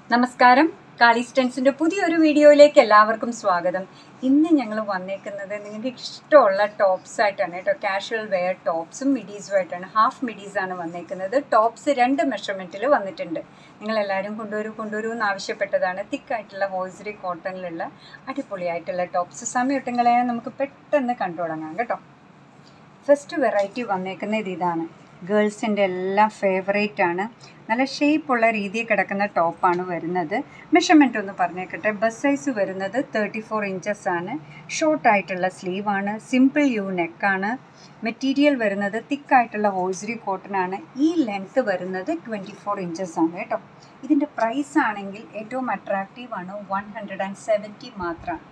നമസ്കാരം കാളിസ്റ്റൻസിന്റെ പുതിയൊരു വീഡിയോയിലേക്ക് എല്ലാവർക്കും സ്വാഗതം ഇന്ന് ഞങ്ങൾ വന്നേക്കുന്നത് നിങ്ങൾക്ക് ഇഷ്ടമുള്ള ടോപ്സ് ആയിട്ടാണ് കേട്ടോ കാഷ്വൽ വെയർ ടോപ്സും മിഡീസും ആയിട്ടാണ് ഹാഫ് മിഡീസ് ആണ് വന്നേക്കുന്നത് ടോപ്സ് രണ്ട് മെഷർമെൻറ്റിൽ വന്നിട്ടുണ്ട് നിങ്ങൾ എല്ലാവരും കൊണ്ടുവരൂ കൊണ്ടുവരൂ എന്ന് ആവശ്യപ്പെട്ടതാണ് തിക്കായിട്ടുള്ള ഹോയ്സറി കോട്ടണിലുള്ള അടിപൊളിയായിട്ടുള്ള ടോപ്സ് സമയത്തുങ്ങളെ നമുക്ക് പെട്ടെന്ന് കണ്ടു തുടങ്ങാം കേട്ടോ ഫസ്റ്റ് വെറൈറ്റി വന്നേക്കുന്നത് ഇതാണ് ഗേൾസിൻ്റെ എല്ലാം ഫേവറേറ്റ് ആണ് നല്ല ഷേപ്പുള്ള രീതിയിൽ കിടക്കുന്ന ടോപ്പാണ് വരുന്നത് മെഷർമെൻ്റ് ഒന്ന് പറഞ്ഞേക്കട്ടെ ബസ് സൈസ് വരുന്നത് തേർട്ടി ഫോർ ഇഞ്ചസ് ആണ് ഷോർട്ട് ആയിട്ടുള്ള സ്ലീവ് ആണ് സിമ്പിൾ യു നെക്കാണ് മെറ്റീരിയൽ വരുന്നത് തിക്കായിട്ടുള്ള ഹോയ്സറി കോട്ടൺ ആണ് ഈ ലെങ്ത്ത് വരുന്നത് ട്വൻറ്റി ഫോർ ഇഞ്ചസ് ആണ് കേട്ടോ ഇതിൻ്റെ പ്രൈസ് ആണെങ്കിൽ ഏറ്റവും അട്രാക്റ്റീവ് ആണ് വൺ ഹൺഡ്രഡ് ആൻഡ് സെവൻറ്റി മാത്രമാണ്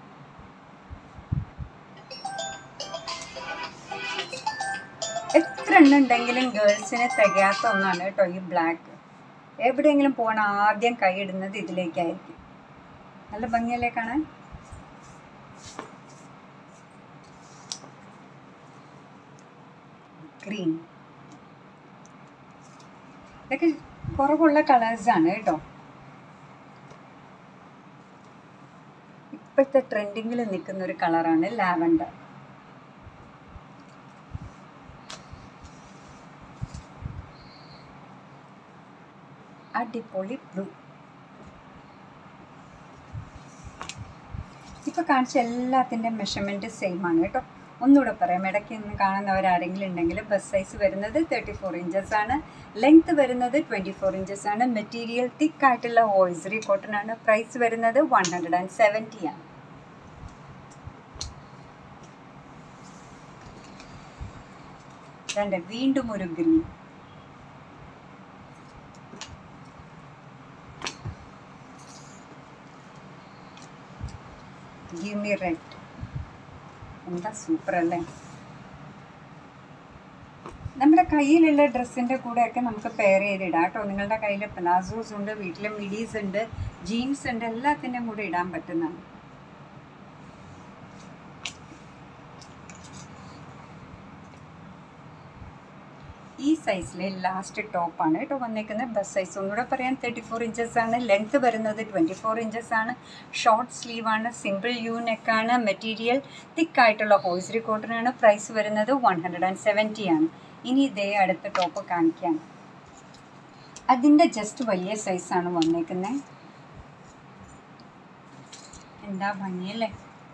എത്ര എണ്ണം ഉണ്ടെങ്കിലും ഗേൾസിന് തികയാത്ത ഒന്നാണ് കേട്ടോ ഈ ബ്ലാക്ക് എവിടെയെങ്കിലും പോകണം ആദ്യം കൈയിടുന്നത് ഇതിലേക്കായിരിക്കും നല്ല ഭംഗിയല്ലേ കാണാൻ ഗ്രീൻ ഇതൊക്കെ കുറവുള്ള കളേഴ്സാണ് കേട്ടോ ഇപ്പോഴത്തെ ട്രെൻഡിങ്ങിൽ നിൽക്കുന്ന ഒരു കളറാണ് ലാവൻഡർ അടിപൊളി ബ്ലൂ ഇപ്പോൾ കാണിച്ച എല്ലാത്തിൻ്റെ മെഷർമെൻറ്റ് സെയിം ആണ് കേട്ടോ ഒന്നുകൂടെ പറയാം ഇടയ്ക്ക് നിന്ന് കാണുന്നവരാരെങ്കിലും ഉണ്ടെങ്കിൽ ബസ് സൈസ് വരുന്നത് തേർട്ടി ഫോർ ഇഞ്ചസ് ആണ് ലെങ്ത് വരുന്നത് ട്വൻറ്റി ഫോർ ഇഞ്ചസ് ആണ് മെറ്റീരിയൽ തിക്ക് ആയിട്ടുള്ള ഹോയ്സറി കോട്ടൺ ആണ് പ്രൈസ് വരുന്നത് വൺ ഹൺഡ്രഡ് ആൻഡ് സെവൻറ്റി ആണ് രണ്ട് വീണ്ടും ഒരു ഗ്രീൻ ഗീവ് മീ റെഡ് എന്താ സൂപ്പർ അല്ലേ നമ്മുടെ കയ്യിലുള്ള ഡ്രസ്സിൻ്റെ കൂടെയൊക്കെ നമുക്ക് പെയർ ചെയ്തിടാം കേട്ടോ നിങ്ങളുടെ കയ്യിൽ പ്ലാസോസ് ഉണ്ട് വീട്ടിൽ മിഡീസ് ഉണ്ട് ജീൻസ് ഉണ്ട് എല്ലാത്തിൻ്റെയും കൂടെ ഇടാൻ പറ്റുന്നതാണ് ഈ സൈസിലെ ലാസ്റ്റ് ടോപ്പാണ് കേട്ടോ വന്നേക്കുന്നത് ബസ് സൈസ് ഒന്നുകൂടെ പറയാൻ തേർട്ടി ഫോർ ഇഞ്ചസ് ആണ് ലെങ്ത് വരുന്നത് ട്വൻറ്റി ഫോർ ഇഞ്ചസ് ആണ് ഷോർട്ട് സ്ലീവ് ആണ് സിമ്പിൾ യു നെക്കാണ് മെറ്റീരിയൽ തിക്കായിട്ടുള്ള ഹോയ്സറി കോട്ടൺ ആണ് പ്രൈസ് വരുന്നത് വൺ ഹൺഡ്രഡ് ആൻഡ് സെവൻറ്റി ആണ് ഇനി ഇതേ അടുത്ത ടോപ്പ് കാണിക്കാം അതിൻ്റെ ജസ്റ്റ് വലിയ സൈസാണ് വന്നേക്കുന്നത് എന്താ ഭംഗിയല്ലേ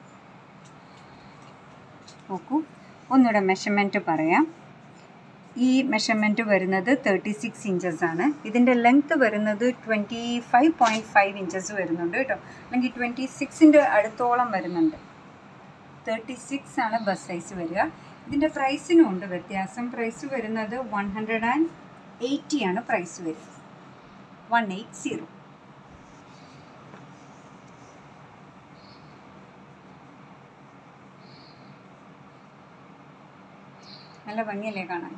നോക്കൂ ഒന്നുകൂടെ മെഷർമെൻറ്റ് പറയാം ഈ മെഷർമെൻറ്റ് വരുന്നത് തേർട്ടി സിക്സ് ഇഞ്ചസ് ആണ് ഇതിൻ്റെ ലെങ്ത്ത് വരുന്നത് twenty five point five inches വരുന്നുണ്ട് കേട്ടോ അല്ലെങ്കിൽ ട്വൻറ്റി സിക്സിൻ്റെ അടുത്തോളം വരുന്നുണ്ട് തേർട്ടി സിക്സ് ആണ് ബസ് സൈസ് വരിക ഇതിൻ്റെ പ്രൈസിനും ഉണ്ട് വ്യത്യാസം പ്രൈസ് വരുന്നത് വൺ ഹൺഡ്രഡ് ആൻഡ് എയ്റ്റി ആണ് പ്രൈസ് വരിക വൺ എയ്റ്റ് സീറോ നല്ല ഭംഗിയല്ലേ കാണാൻ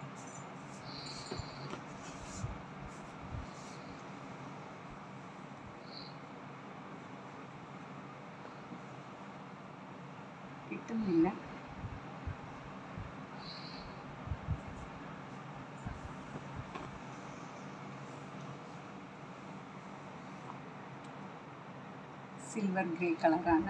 കിട്ടുന്നില്ല സിൽവർ ഗ്രേ കളറാണ്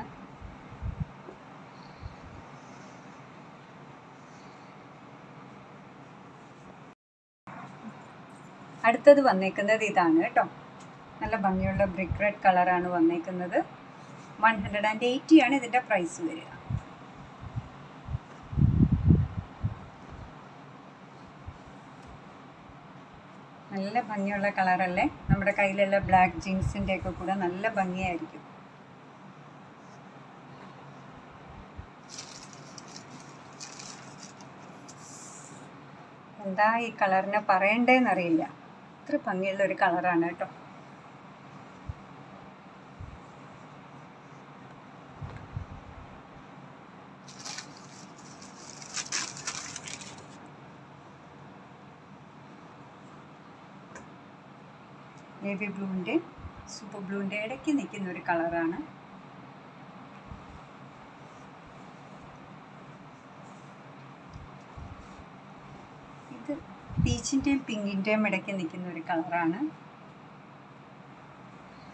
അടുത്തത് വന്നേക്കുന്നത് ഇതാണ് കേട്ടോ നല്ല ഭംഗിയുള്ള ബ്രിക്ക് റെഡ് കളറാണ് വന്നേക്കുന്നത് വൺ ഹൺഡ്രഡ് ആൻഡ് എയ്റ്റി ആണ് ഇതിൻ്റെ പ്രൈസ് വരിക നല്ല ഭംഗിയുള്ള കളറല്ലേ നമ്മുടെ കയ്യിലുള്ള ബ്ലാക്ക് ജീൻസിൻ്റെ ഒക്കെ കൂടെ നല്ല ഭംഗിയായിരിക്കും എന്താ ഈ കളറിനെ പറയണ്ടേന്നറിയില്ല ഇത്ര ഭംഗിയുള്ള ഒരു കളറാണ് കേട്ടോ നേവി ബ്ലൂവിൻ്റെ സൂപ്പർ ബ്ലൂവിൻ്റെ ഇടയ്ക്ക് നിൽക്കുന്ന ഒരു കളറാണ് ഇത് പീച്ചിൻ്റെയും പിങ്കിൻ്റെയും ഇടയ്ക്ക് നിൽക്കുന്ന ഒരു കളറാണ്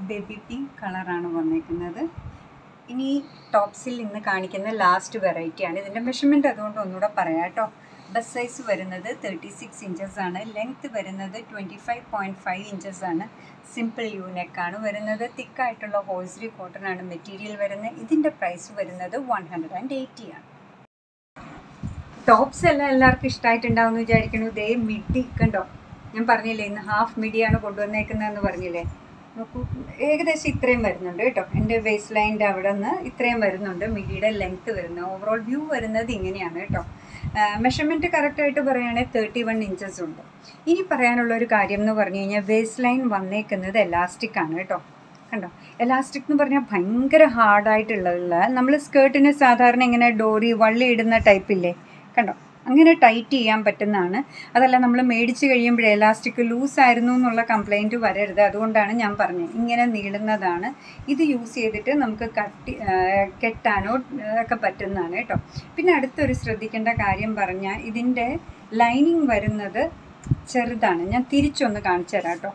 ബേബി പിങ്ക് കളറാണ് വന്നേക്കുന്നത് ഇനി ടോപ്സിൽ ഇന്ന് കാണിക്കുന്ന ലാസ്റ്റ് വെറൈറ്റിയാണ് ഇതിൻ്റെ മെഷർമെൻറ്റ് അതുകൊണ്ട് ഒന്നുകൂടെ പറയാം കേട്ടോ ബസ് സൈസ് വരുന്നത് തേർട്ടി സിക്സ് ഇഞ്ചസ് ആണ് ലെങ്ത് വരുന്നത് twenty five point five inches ആണ് സിമ്പിൾ യൂനെക്കാണ് വരുന്നത് തിക്കായിട്ടുള്ള ഹോൾസറി കോട്ടൺ ആണ് മെറ്റീരിയൽ വരുന്നത് ഇതിൻ്റെ പ്രൈസ് വരുന്നത് വൺ ഹൺഡ്രഡ് ആൻഡ് എയ്റ്റി ആണ് ടോപ്സ് എല്ലാം എല്ലാവർക്കും ഇഷ്ടമായിട്ടുണ്ടാവും എന്ന് വിചാരിക്കണു ഇതേ മിഡി കണ്ടോ ഞാൻ പറഞ്ഞില്ലേ ഇന്ന് ഹാഫ് മിഡിയാണ് കൊണ്ടുവന്നേക്കുന്നതെന്ന് പറഞ്ഞില്ലേ നോക്കൂ ഏകദേശം ഇത്രയും വരുന്നുണ്ട് കേട്ടോ എൻ്റെ വേസ്റ്റ് ലൈൻ്റെ അവിടെ നിന്ന് ഇത്രയും വരുന്നുണ്ട് മിഡിയുടെ ലെങ്ത്ത് വരുന്നത് ഓവറോൾ വ്യൂ വരുന്നത് ഇങ്ങനെയാണ് കേട്ടോ മെഷർമെൻറ്റ് കറക്റ്റായിട്ട് പറയുകയാണെങ്കിൽ തേർട്ടി വൺ ഇഞ്ചസ് ഉണ്ട് ഇനി പറയാനുള്ള ഒരു കാര്യം എന്ന് പറഞ്ഞു കഴിഞ്ഞാൽ വേസ്റ്റ് ലൈൻ വന്നേക്കുന്നത് എലാസ്റ്റിക് ആണ് കേട്ടോ കണ്ടോ എലാസ്റ്റിക് എന്ന് പറഞ്ഞാൽ ഭയങ്കര ഹാർഡായിട്ടുള്ള നമ്മൾ സ്കേർട്ടിന് സാധാരണ ഇങ്ങനെ ഡോറി വള്ളി ഇടുന്ന ടൈപ്പില്ലേ കണ്ടോ അങ്ങനെ ടൈറ്റ് ചെയ്യാൻ പറ്റുന്നതാണ് അതല്ല നമ്മൾ മേടിച്ച് കഴിയുമ്പോൾ എലാസ്റ്റിക് ലൂസ് ആയിരുന്നു എന്നുള്ള കംപ്ലൈൻറ്റ് വരരുത് അതുകൊണ്ടാണ് ഞാൻ പറഞ്ഞത് ഇങ്ങനെ നീളുന്നതാണ് ഇത് യൂസ് ചെയ്തിട്ട് നമുക്ക് കട്ടി കെട്ടാനോ ഒക്കെ പറ്റുന്നതാണ് കേട്ടോ പിന്നെ അടുത്തൊരു ശ്രദ്ധിക്കേണ്ട കാര്യം പറഞ്ഞാൽ ഇതിൻ്റെ ലൈനിങ് വരുന്നത് ചെറുതാണ് ഞാൻ തിരിച്ചൊന്ന് കാണിച്ചു തരാം കേട്ടോ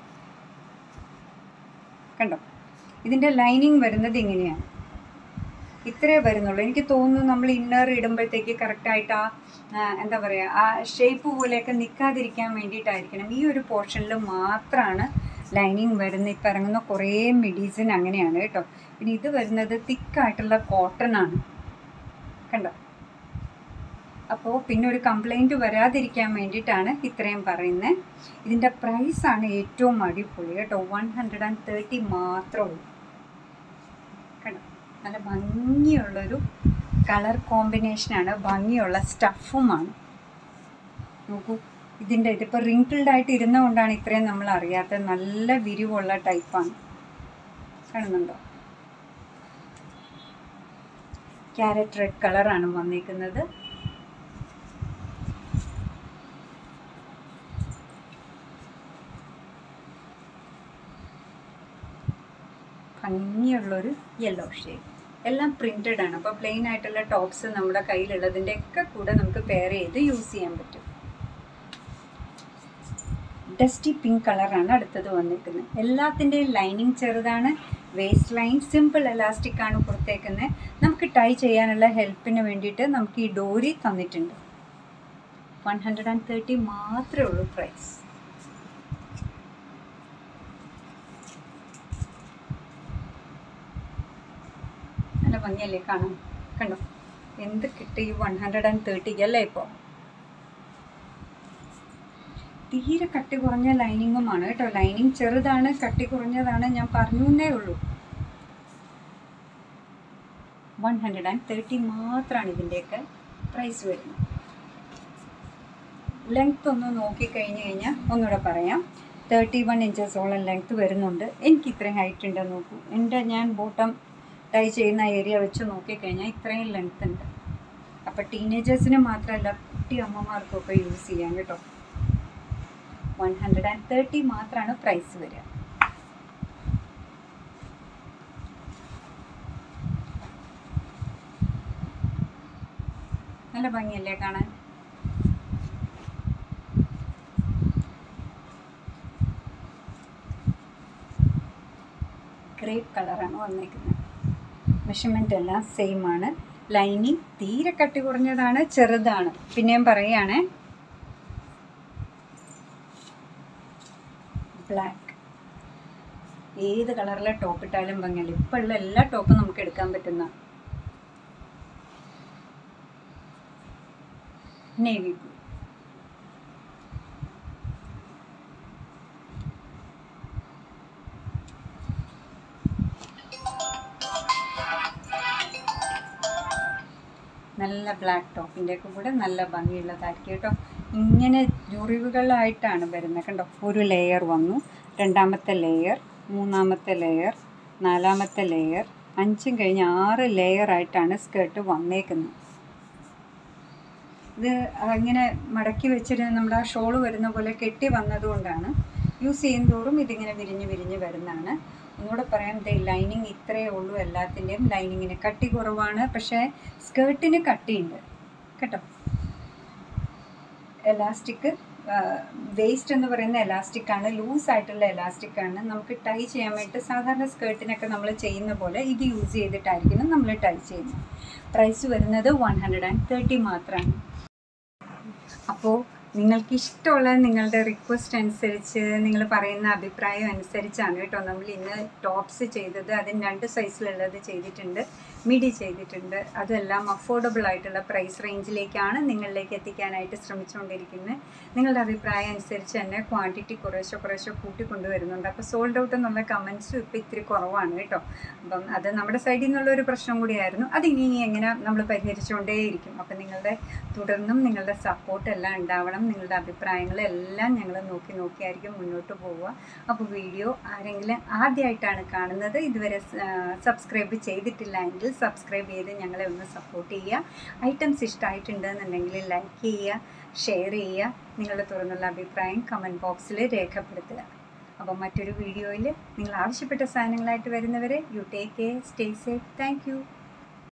കണ്ടോ ഇതിൻ്റെ ലൈനിങ് വരുന്നത് ഇങ്ങനെയാണ് ഇത്രേ വരുന്നുള്ളൂ എനിക്ക് തോന്നുന്നു നമ്മൾ ഇന്നർ ഇടുമ്പോഴത്തേക്ക് കറക്റ്റായിട്ട് ആ എന്താ പറയുക ആ ഷേപ്പ് പോലെയൊക്കെ നിൽക്കാതിരിക്കാൻ വേണ്ടിയിട്ടായിരിക്കണം ഈ ഒരു പോർഷനിൽ മാത്രമാണ് ലൈനിങ് വരുന്നത് ഇപ്പം ഇറങ്ങുന്ന കുറേ മെഡീസിൻ അങ്ങനെയാണ് കേട്ടോ പിന്നെ ഇത് വരുന്നത് തിക്കായിട്ടുള്ള കോട്ടൺ ആണ് കണ്ടോ അപ്പോൾ പിന്നെ ഒരു കംപ്ലൈൻറ്റ് വരാതിരിക്കാൻ വേണ്ടിയിട്ടാണ് ഇത്രയും പറയുന്നത് ഇതിൻ്റെ പ്രൈസാണ് ഏറ്റവും അടിപൊളി കേട്ടോ വൺ ഹൺഡ്രഡ് ആൻഡ് തേർട്ടി മാത്രമേ ഉള്ളൂ കണ്ടോ നല്ല ഭംഗിയുള്ളൊരു കളർ കോമ്പിനേഷനാണ് ഭംഗിയുള്ള സ്റ്റഫുമാണ് നോക്കൂ ഇതിൻ്റെ ഇതിപ്പോൾ റിങ്കിൾഡ് ആയിട്ട് ഇരുന്നുകൊണ്ടാണ് ഇത്രയും നമ്മൾ അറിയാത്തത് നല്ല വിരിവുള്ള ടൈപ്പാണ് കാണുന്നുണ്ടോ ക്യാരറ്റ് റെഡ് കളറാണ് വന്നിരിക്കുന്നത് ഭംഗിയുള്ളൊരു യെല്ലോ ഷെയ്ഡ് എല്ലാം പ്രിൻറ്റഡ് ആണ് അപ്പോൾ പ്ലെയിൻ ആയിട്ടുള്ള ടോപ്സ് നമ്മുടെ കയ്യിലുള്ളതിൻ്റെ ഒക്കെ കൂടെ നമുക്ക് പെയർ ചെയ്ത് യൂസ് ചെയ്യാൻ പറ്റും ഡസ്റ്റി പിങ്ക് കളറാണ് അടുത്തത് വന്നിരിക്കുന്നത് എല്ലാത്തിൻ്റെയും ലൈനിങ് ചെറുതാണ് വേസ്റ്റ് ലൈൻ സിമ്പിൾ എലാസ്റ്റിക് ആണ് പുറത്തേക്കുന്നത് നമുക്ക് ടൈ ചെയ്യാനുള്ള ഹെൽപ്പിന് വേണ്ടിയിട്ട് നമുക്ക് ഈ ഡോരി തന്നിട്ടുണ്ട് വൺ ഹൺഡ്രഡ് ആൻഡ് തേർട്ടി മാത്രമേ ഉള്ളൂ പ്രൈസ് നല്ല ഭംഗിയല്ലേ കാണാൻ കണ്ടോ എന്ത് കിട്ടി ഈ വൺ ഹൺഡ്രഡ് ആൻഡ് തേർട്ടിക്ക് അല്ലേ ഇപ്പോൾ തീരെ കട്ടി കുറഞ്ഞ ലൈനിങ്ങുമാണ് കേട്ടോ ലൈനിങ് ചെറുതാണ് കട്ടി കുറഞ്ഞതാണ് ഞാൻ പറഞ്ഞു എന്നേ ഉള്ളൂ വൺ ഹൺഡ്രഡ് ആൻഡ് തേർട്ടി മാത്രമാണ് ഇതിൻ്റെയൊക്കെ പ്രൈസ് വരുന്നത് ലെങ്ത് ഒന്ന് നോക്കിക്കഴിഞ്ഞ് കഴിഞ്ഞാൽ ഒന്നുകൂടെ പറയാം തേർട്ടി വൺ ഇഞ്ചസോളം ലെങ്ത് വരുന്നുണ്ട് എനിക്ക് ഇത്രയും ഹൈറ്റ് ഉണ്ടെന്ന് നോക്കൂ എൻ്റെ ഞാൻ ബോട്ടം ടൈ ചെയ്യുന്ന ഏരിയ വെച്ച് നോക്കിക്കഴിഞ്ഞാൽ ഇത്രയും ലെങ്ത് ഉണ്ട് അപ്പോൾ ടീനേജേഴ്സിന് മാത്രമല്ല കുട്ടി അമ്മമാർക്കൊക്കെ യൂസ് ചെയ്യാം കേട്ടോ വൺ ഹൺഡ്രഡ് ആൻഡ് തേർട്ടി മാത്രമാണ് പ്രൈസ് വരിക നല്ല ഭംഗിയല്ലേ കാണാൻ ഗ്രേപ്പ് കളറാണ് വന്നേക്കുന്നത് മെഷർമെൻ്റ് എല്ലാം സെയിം ആണ് ലൈനിങ് തീരെ കട്ടി കുറഞ്ഞതാണ് ചെറുതാണ് പിന്നെയും പറയുകയാണേ ബ്ലാക്ക് ഏത് കളറിലെ ടോപ്പ് ഇട്ടാലും ഭംഗിയല്ല ഇപ്പോൾ ഉള്ള എല്ലാ ടോപ്പും നമുക്ക് എടുക്കാൻ പറ്റുന്ന നേവി ബ്ലൂ നല്ല ബ്ലാക്ക് ടോപ്പിൻ്റെയൊക്കെ കൂടെ നല്ല ഭംഗിയുള്ളതായിരിക്കും കേട്ടോ ഇങ്ങനെ ജുറിവുകളായിട്ടാണ് വരുന്നത് കണ്ടോ ഒരു ലെയർ വന്നു രണ്ടാമത്തെ ലെയർ മൂന്നാമത്തെ ലെയർ നാലാമത്തെ ലെയർ അഞ്ചും കഴിഞ്ഞ് ആറ് ലെയർ ആയിട്ടാണ് സ്കേർട്ട് വന്നേക്കുന്നത് ഇത് അങ്ങനെ മടക്കി വെച്ചിട്ട് നമ്മുടെ ആ ഷോള് വരുന്ന പോലെ കെട്ടി വന്നതുകൊണ്ടാണ് യൂസ് ചെയ്യും തോറും ഇതിങ്ങനെ വിരിഞ്ഞ് വിരിഞ്ഞ് വരുന്നതാണ് ഒന്നുകൂടെ പറയാം ദേ ലൈനിങ് ഇത്രയേ ഉള്ളൂ എല്ലാത്തിൻ്റെയും ലൈനിങ്ങിന് കട്ടി കുറവാണ് പക്ഷേ സ്കേർട്ടിന് കട്ടിയുണ്ട് കേട്ടോ എലാസ്റ്റിക് വേസ്റ്റ് എന്ന് പറയുന്ന എലാസ്റ്റിക് ആണ് ലൂസ് ആയിട്ടുള്ള എലാസ്റ്റിക് ആണ് നമുക്ക് ടൈ ചെയ്യാൻ വേണ്ടി സാധാരണ സ്കേർട്ടിനൊക്കെ നമ്മൾ ചെയ്യുന്ന പോലെ ഇത് യൂസ് ചെയ്തിട്ടായിരിക്കണം നമ്മൾ ടൈ ചെയ്യുന്നത് പ്രൈസ് വരുന്നത് വൺ ഹൺഡ്രഡ് ആൻഡ് തേർട്ടി മാത്രമാണ് അപ്പോൾ നിങ്ങൾക്ക് ഇഷ്ടമുള്ള നിങ്ങളുടെ റിക്വസ്റ്റ് അനുസരിച്ച് നിങ്ങൾ പറയുന്ന അഭിപ്രായം അനുസരിച്ചാണ് കേട്ടോ നമ്മൾ ഇന്ന് ടോപ്സ് ചെയ്തത് അതിന് രണ്ട് സൈസിലുള്ളത് ചെയ്തിട്ടുണ്ട് മിഡി ചെയ്തിട്ടുണ്ട് അതെല്ലാം അഫോർഡബിൾ ആയിട്ടുള്ള പ്രൈസ് റേഞ്ചിലേക്കാണ് നിങ്ങളിലേക്ക് എത്തിക്കാനായിട്ട് ശ്രമിച്ചുകൊണ്ടിരിക്കുന്നത് നിങ്ങളുടെ അഭിപ്രായം അനുസരിച്ച് തന്നെ ക്വാണ്ടിറ്റി കുറേശ്ശെ കുറേശ്ശെ കൂട്ടിക്കൊണ്ടുവരുന്നുണ്ട് അപ്പോൾ സോൾഡ് ഔട്ട് എന്നുള്ള കമൻസും ഇപ്പോൾ ഇത്തിരി കുറവാണ് കേട്ടോ അപ്പം അത് നമ്മുടെ സൈഡിൽ നിന്നുള്ള ഒരു പ്രശ്നം കൂടിയായിരുന്നു അത് ഇനി എങ്ങനെ നമ്മൾ പരിഹരിച്ചുകൊണ്ടേയിരിക്കും അപ്പം നിങ്ങളുടെ തുടർന്നും നിങ്ങളുടെ സപ്പോർട്ട് എല്ലാം ഉണ്ടാവണം നിങ്ങളുടെ അഭിപ്രായങ്ങൾ എല്ലാം ഞങ്ങൾ നോക്കി നോക്കിയായിരിക്കും മുന്നോട്ട് പോവുക അപ്പോൾ വീഡിയോ ആരെങ്കിലും ആദ്യമായിട്ടാണ് കാണുന്നത് ഇതുവരെ സബ്സ്ക്രൈബ് ചെയ്തിട്ടില്ല എങ്കിൽ സബ്സ്ക്രൈബ് ചെയ്ത് ഞങ്ങളെ ഒന്ന് സപ്പോർട്ട് ചെയ്യുക ഐറ്റംസ് ഇഷ്ടമായിട്ടുണ്ടെന്നുണ്ടെങ്കിൽ ലൈക്ക് ചെയ്യുക ഷെയർ ചെയ്യുക നിങ്ങളുടെ തുറന്നുള്ള അഭിപ്രായം കമൻറ്റ് ബോക്സിൽ രേഖപ്പെടുത്തുക അപ്പോൾ മറ്റൊരു വീഡിയോയിൽ നിങ്ങൾ ആവശ്യപ്പെട്ട സാധനങ്ങളായിട്ട് വരുന്നവരെ you take care stay safe thank